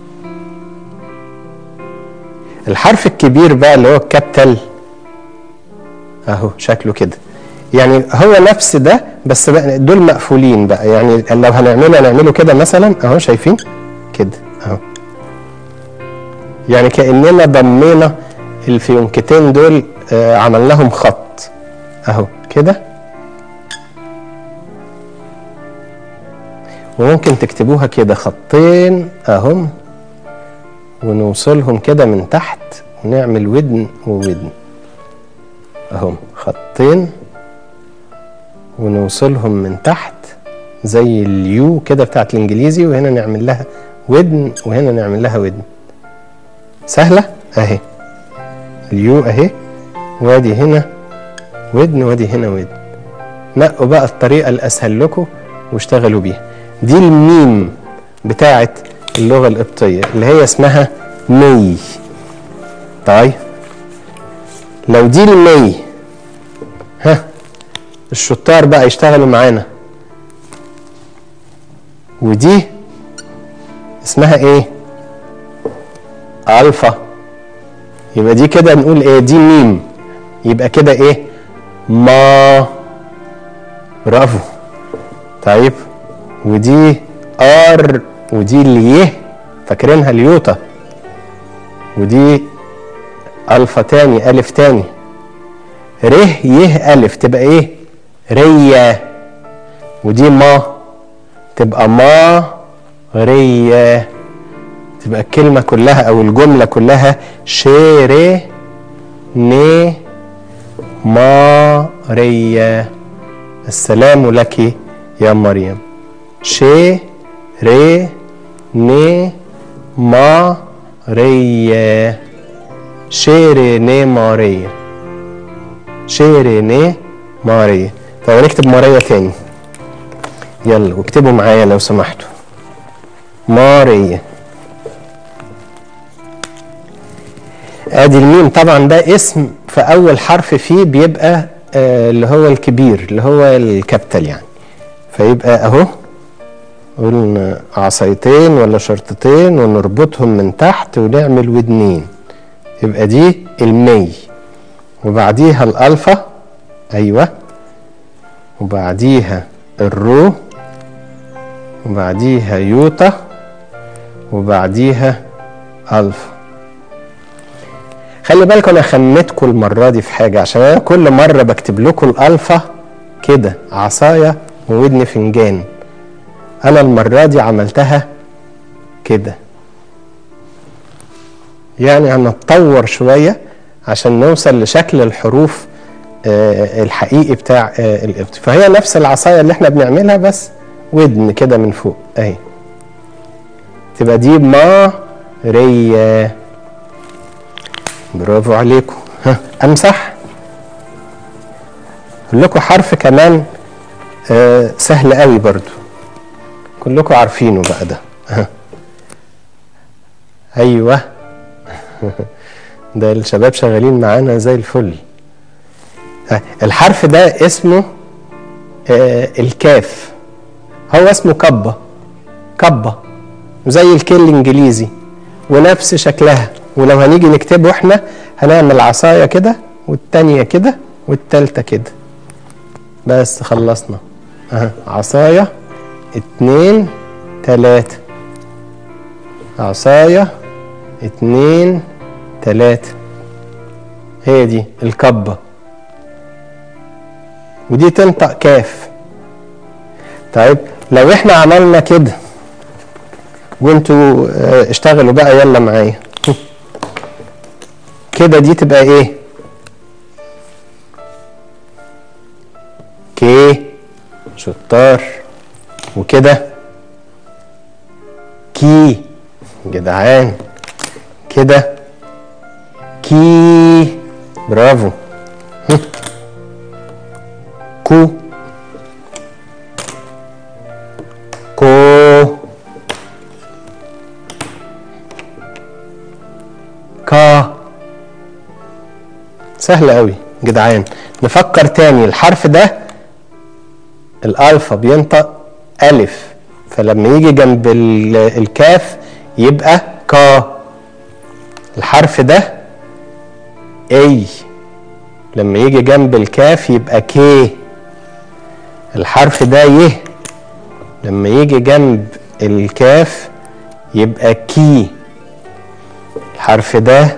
الحرف الكبير بقى اللي هو الكابيتال اهو شكله كده يعني هو نفس ده بس بقى دول مقفولين بقى يعني لو هنعمله هنعمله كده مثلا اهو شايفين كده اهو يعني كاننا ضمينا الفيونكتين دول آه عملناهم خط اهو كده وممكن تكتبوها كده خطين اهم ونوصلهم كده من تحت ونعمل ودن وودن اهم خطين ونوصلهم من تحت زي اليو كده بتاعت الانجليزي وهنا نعمل لها ودن وهنا نعمل لها ودن سهله اهي اليو اهي وادي هنا ودن وادي هنا ودن نقوا بقى الطريقه الاسهل لكم واشتغلوا بيها دي الميم بتاعت اللغه القبطيه اللي هي اسمها مي طيب لو دي المي ها الشطار بقى يشتغلوا معانا ودي اسمها ايه الفا يبقى دي كده نقول ايه دي ميم يبقى كده ايه ما برافو طيب ودي ار ودي اليه فاكرينها اليوتا ودي الفا تاني الف تاني ره يه الف تبقى ايه ريا ودي ما تبقى ما ريا تبقى الكلمة كلها أو الجملة كلها شيري ني ماريا السلام لك يا مريم شي ري ني ماريا شيري ني ماريا شيري ني ماريا طب نكتب ماريا تاني يلا واكتبوا معايا لو سمحتوا ماريا ادي الميم طبعا ده اسم فاول حرف فيه بيبقى آه اللي هو الكبير اللي هو الكابيتال يعني فيبقى اهو قلنا عصايتين ولا شرطتين ونربطهم من تحت ونعمل ودنين يبقى دي المي وبعديها الالفا ايوه وبعديها الرو وبعديها يوتا وبعديها الفا خلي بالكم انا خمتكم المره دي في حاجه عشان انا كل مره بكتب لكم الالفا كده عصايه وودن فنجان انا المره دي عملتها كده يعني هنتطور شويه عشان نوصل لشكل الحروف آه الحقيقي بتاع آه القبط فهي نفس العصايه اللي احنا بنعملها بس ودن كده من فوق اهي تبقى دي ما ريه برافو عليكم ها امسح اقول لكم حرف كمان آه سهل قوي برضو كلكم عارفينه بقى ده ها. ايوه ده الشباب شغالين معانا زي الفل ها. الحرف ده اسمه آه الكاف هو اسمه كبة كبة زي الكي الانجليزي ونفس شكلها ولو هنيجي نكتبه احنا هنعمل عصايه كده والتانيه كده والتالته كده بس خلصنا اها عصايه اتنين تلاته عصايه اتنين تلاته هي دي الكبه ودي تنطق كاف طيب لو احنا عملنا كده وانتوا اه، اشتغلوا بقى يلا معايا كده دي تبقى ايه كي شطار وكده كي جدعان كده كي برافو هم. كو كو كا سهل قوي جدعان نفكر تاني الحرف ده الالفا بينطق الف فلما يجي جنب ال- الكاف يبقى كا الحرف ده اي لما يجي جنب الكاف يبقى كي الحرف ده يه لما يجي جنب الكاف يبقى كي الحرف ده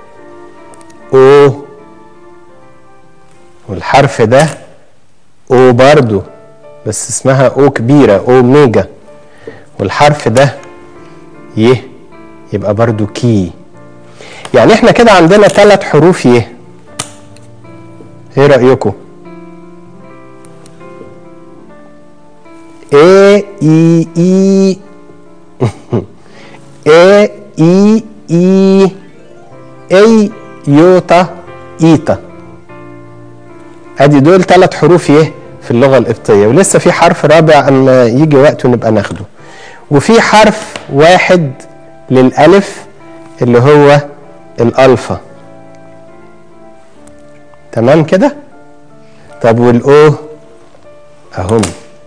او والحرف ده او برضو بس اسمها او كبيرة او ميجا والحرف ده يه يبقى برضو كي يعني احنا كده عندنا ثلاث حروف يه ايه رأيكم اي اي اي اي اي اي اي يوتا ايتا ادي دول ثلاث حروف يه في اللغه القبطيه ولسه في حرف رابع اما يجي وقته نبقى ناخده وفي حرف واحد للالف اللي هو الالفا تمام كده طب والاو اهم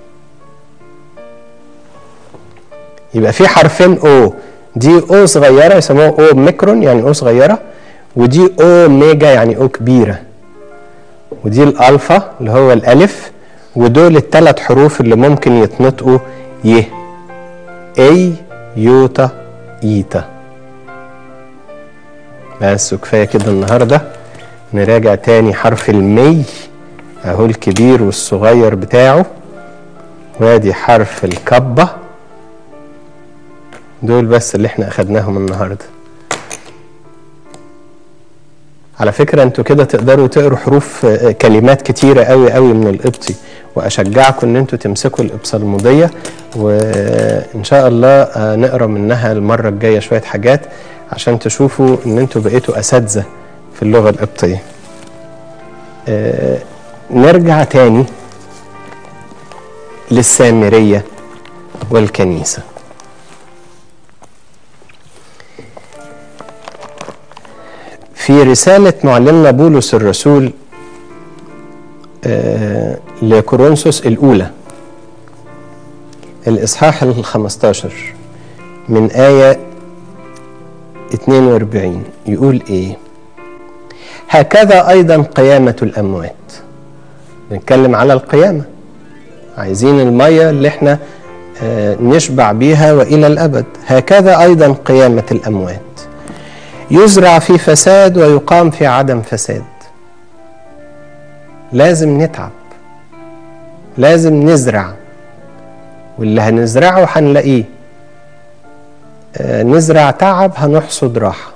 يبقى في حرفين او دي او صغيره يسموها او ميكرون يعني او صغيره ودي او ميجا يعني او كبيره ودي الالفا اللي هو الالف ودول الثلاث حروف اللي ممكن يتنطقوا ي اي يوتا ايتا بس وكفايه كده النهارده نراجع تاني حرف المي اهو الكبير والصغير بتاعه وادي حرف الكبه دول بس اللي احنا اخدناهم النهارده على فكرة انتوا كده تقدروا تقروا حروف آه، كلمات كتيرة قوي قوي من القبطي واشجعكم ان انتوا تمسكوا الابصالمودية وان شاء الله آه، نقرا منها المرة الجاية شوية حاجات عشان تشوفوا ان انتوا بقيتوا اساتذة في اللغة القبطية آه، نرجع تاني للسامرية والكنيسة في رسالة معلمنا بولس الرسول آه، لكورنثوس الأولى الإصحاح الخمستاشر من آية 42 يقول إيه هكذا أيضا قيامة الأموات بنتكلم على القيامة عايزين المية اللي احنا آه، نشبع بيها وإلى الأبد هكذا أيضا قيامة الأموات يزرع في فساد ويقام في عدم فساد لازم نتعب لازم نزرع واللي هنزرعه هنلاقيه آه، نزرع تعب هنحصد راحة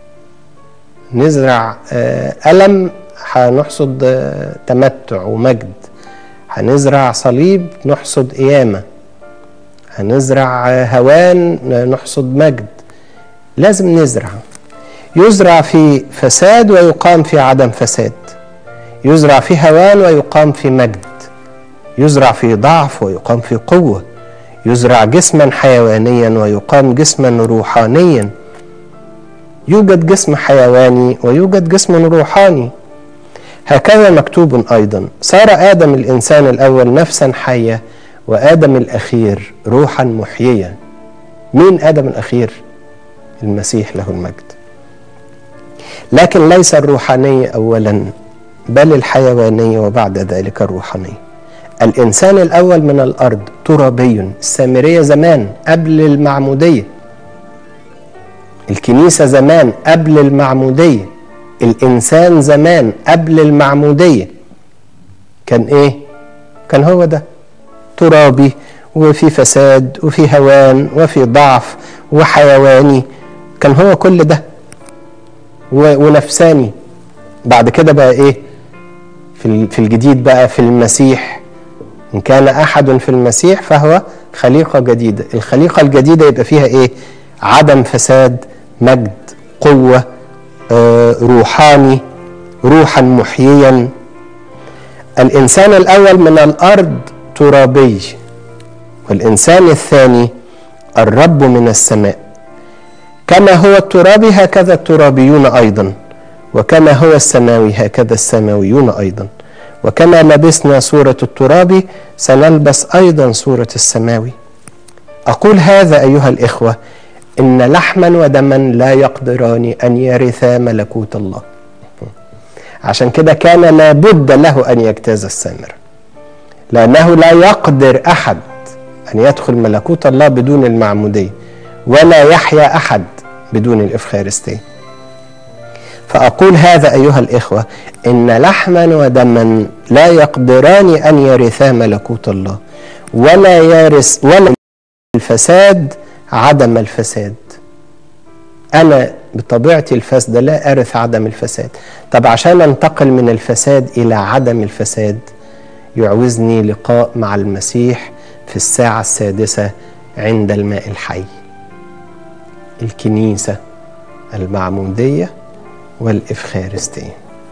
نزرع آه، ألم هنحصد آه، تمتع ومجد هنزرع صليب نحصد قيامة هنزرع آه، هوان نحصد مجد لازم نزرع يزرع في فساد ويقام في عدم فساد يزرع في هوان ويقام في مجد يزرع في ضعف ويقام في قوة يزرع جسما حيوانيا ويقام جسما روحانيا يوجد جسم حيواني ويوجد جسم روحاني هكذا مكتوب أيضا صار آدم الإنسان الأول نفسا حية وآدم الأخير روحا محييا مين ادم الاخير المسيح له المجد لكن ليس الروحاني اولا بل الحيواني وبعد ذلك الروحاني الانسان الاول من الارض ترابي السامريه زمان قبل المعموديه الكنيسه زمان قبل المعموديه الانسان زمان قبل المعموديه كان ايه كان هو ده ترابي وفي فساد وفي هوان وفي ضعف وحيواني كان هو كل ده ونفساني بعد كده بقى ايه في في الجديد بقى في المسيح ان كان احد في المسيح فهو خليقه جديده الخليقه الجديده يبقى فيها ايه عدم فساد مجد قوه آه روحاني روحا محييا الانسان الاول من الارض ترابي والانسان الثاني الرب من السماء كما هو الترابي هكذا الترابيون ايضا وكما هو السماوي هكذا السماويون ايضا وكما لبسنا صوره التراب سنلبس ايضا صوره السماوي اقول هذا ايها الاخوه ان لحما ودما لا يقدران ان يرثا ملكوت الله عشان كده كان لابد له ان يجتاز السامر لانه لا يقدر احد ان يدخل ملكوت الله بدون المعموديه ولا يحيا احد بدون الافخارستيه فاقول هذا ايها الاخوه ان لحما ودما لا يقدران ان يرثا ملكوت الله ولا يرث ولا الفساد عدم الفساد انا بطبيعتي الفاسده لا ارث عدم الفساد طب عشان انتقل من الفساد الى عدم الفساد يعوزني لقاء مع المسيح في الساعه السادسه عند الماء الحي الكنيسه المعموديه والإفخارستية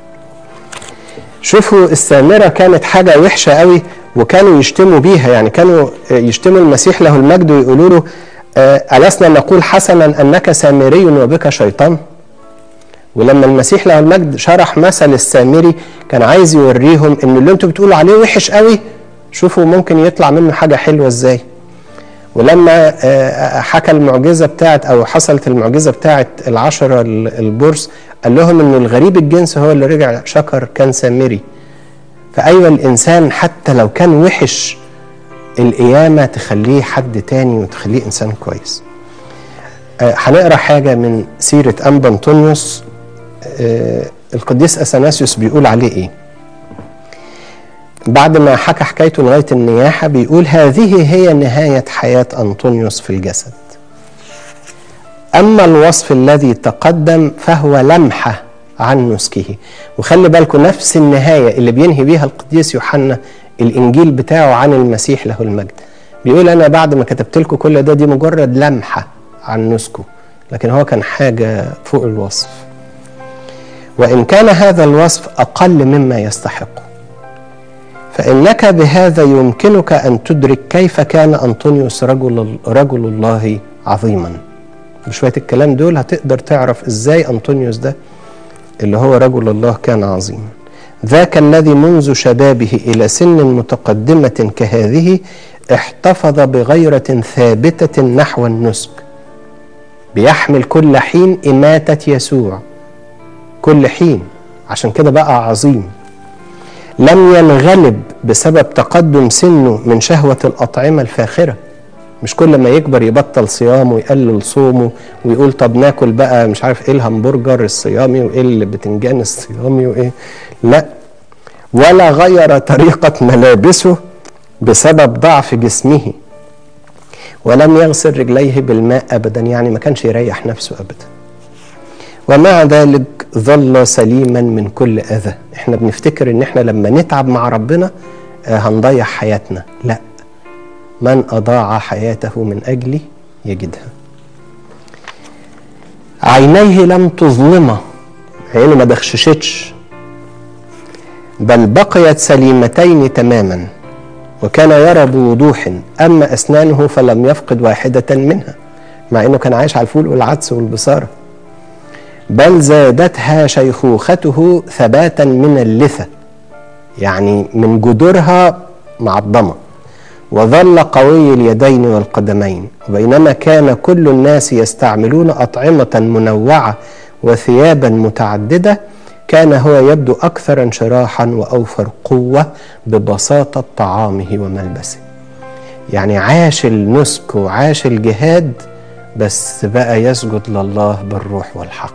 شوفوا السامرة كانت حاجة وحشة قوي وكانوا يشتموا بيها يعني كانوا يشتموا المسيح له المجد ويقولوا له ألسنا نقول حسنا أنك سامري وبك شيطان ولما المسيح له المجد شرح مثل السامري كان عايز يوريهم ان اللي انتوا بتقولوا عليه وحش قوي شوفوا ممكن يطلع منه حاجة حلوة ازاي ولما حكى المعجزة بتاعت أو حصلت المعجزة بتاعت العشرة البرص قال لهم إن الغريب الجنس هو اللي رجع شكر كان سامري فأيوة الإنسان حتى لو كان وحش القيامة تخليه حد تاني وتخليه إنسان كويس هنقرا حاجة من سيرة أنبا أنطونيوس القديس أثناسيوس بيقول عليه إيه بعد ما حكى حكايته لغايه النياحه بيقول هذه هي نهايه حياه انطونيوس في الجسد. اما الوصف الذي تقدم فهو لمحه عن نسكه وخلي بالكم نفس النهايه اللي بينهي بيها القديس يوحنا الانجيل بتاعه عن المسيح له المجد. بيقول انا بعد ما كتبت لكم كل ده دي مجرد لمحه عن نسكه لكن هو كان حاجه فوق الوصف. وان كان هذا الوصف اقل مما يستحقه فإنك بهذا يمكنك أن تدرك كيف كان أنطونيوس رجل, رجل الله عظيما بشوية الكلام دول هتقدر تعرف إزاي أنطونيوس ده اللي هو رجل الله كان عظيما ذاك الذي منذ شبابه إلى سن متقدمة كهذه احتفظ بغيرة ثابتة نحو النسك بيحمل كل حين إماتة يسوع كل حين عشان كده بقى عظيم لم ينغلب بسبب تقدم سنه من شهوة الأطعمة الفاخرة مش كل ما يكبر يبطل صيام ويقلل صومه ويقول طب ناكل بقى مش عارف ايه الهمبرجر الصيامي وايه البتنجان الصيامي وايه لا ولا غير طريقة ملابسه بسبب ضعف جسمه ولم يغسل رجليه بالماء أبدا يعني ما كانش يريح نفسه أبدا ومع ذلك ظل سليما من كل اذى احنا بنفتكر ان احنا لما نتعب مع ربنا هنضيع حياتنا لا من اضاع حياته من اجلي يجدها عينيه لم تظلمه عينه ما دخششتش بل بقيت سليمتين تماما وكان يرى بوضوح اما اسنانه فلم يفقد واحده منها مع انه كان عايش على الفول والعدس والبصاره بل زادتها شيخوخته ثباتا من اللثة يعني من جذورها معظمة وظل قوي اليدين والقدمين وبينما كان كل الناس يستعملون أطعمة منوعة وثيابا متعددة كان هو يبدو أكثر انشراحا وأوفر قوة ببساطة طعامه وملبسه يعني عاش النسك وعاش الجهاد بس بقى يسجد لله بالروح والحق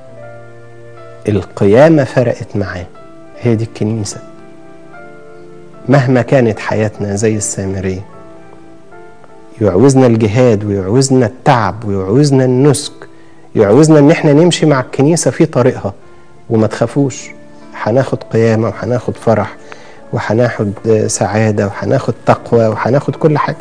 القيامة فرقت معاه هي دي الكنيسة مهما كانت حياتنا زي السامرية يعوزنا الجهاد ويعوزنا التعب ويعوزنا النسك يعوزنا ان احنا نمشي مع الكنيسة في طريقها وما تخافوش هناخد قيامة وهناخد فرح وهناخد سعادة وهناخد تقوى وهناخد كل حاجة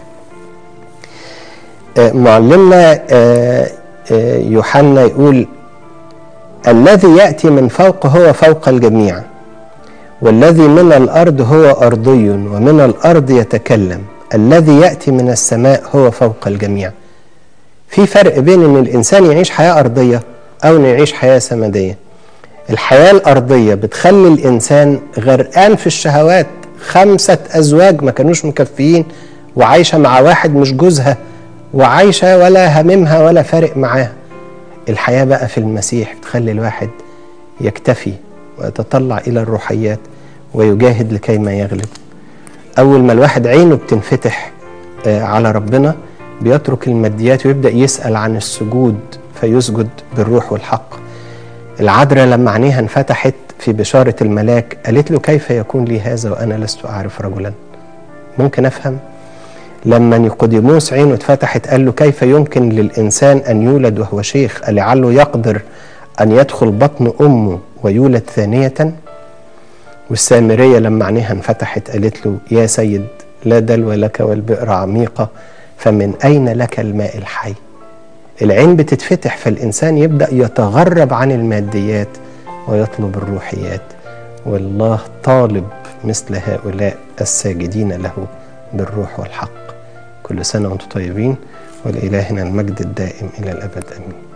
معلمنا يوحنا يقول الذي يأتي من فوق هو فوق الجميع والذي من الأرض هو أرضي ومن الأرض يتكلم الذي يأتي من السماء هو فوق الجميع في فرق بين ان الانسان يعيش حياه ارضيه او انه يعيش حياه سماديه الحياه الارضيه بتخلي الانسان غرقان في الشهوات خمسه ازواج ما كانوش مكفيين وعايشه مع واحد مش جوزها وعايشه ولا هممها ولا فارق معاها الحياه بقى في المسيح بتخلي الواحد يكتفي ويتطلع الى الروحيات ويجاهد لكي ما يغلب اول ما الواحد عينه بتنفتح على ربنا بيترك الماديات ويبدا يسال عن السجود فيسجد بالروح والحق العذراء لما عينيها انفتحت في بشاره الملاك قالت له كيف يكون لي هذا وانا لست اعرف رجلا ممكن افهم لما نيقوديموس عينه اتفتحت قال له كيف يمكن للانسان ان يولد وهو شيخ لعله يقدر ان يدخل بطن امه ويولد ثانيه والسامريه لما عينيها انفتحت قالت له يا سيد لا دلو لك والبئر عميقه فمن أين لك الماء الحي العين بتتفتح فالإنسان يبدأ يتغرب عن الماديات ويطلب الروحيات والله طالب مثل هؤلاء الساجدين له بالروح والحق كل سنة وانتم طيبين ولإلهنا المجد الدائم إلى الأبد أمين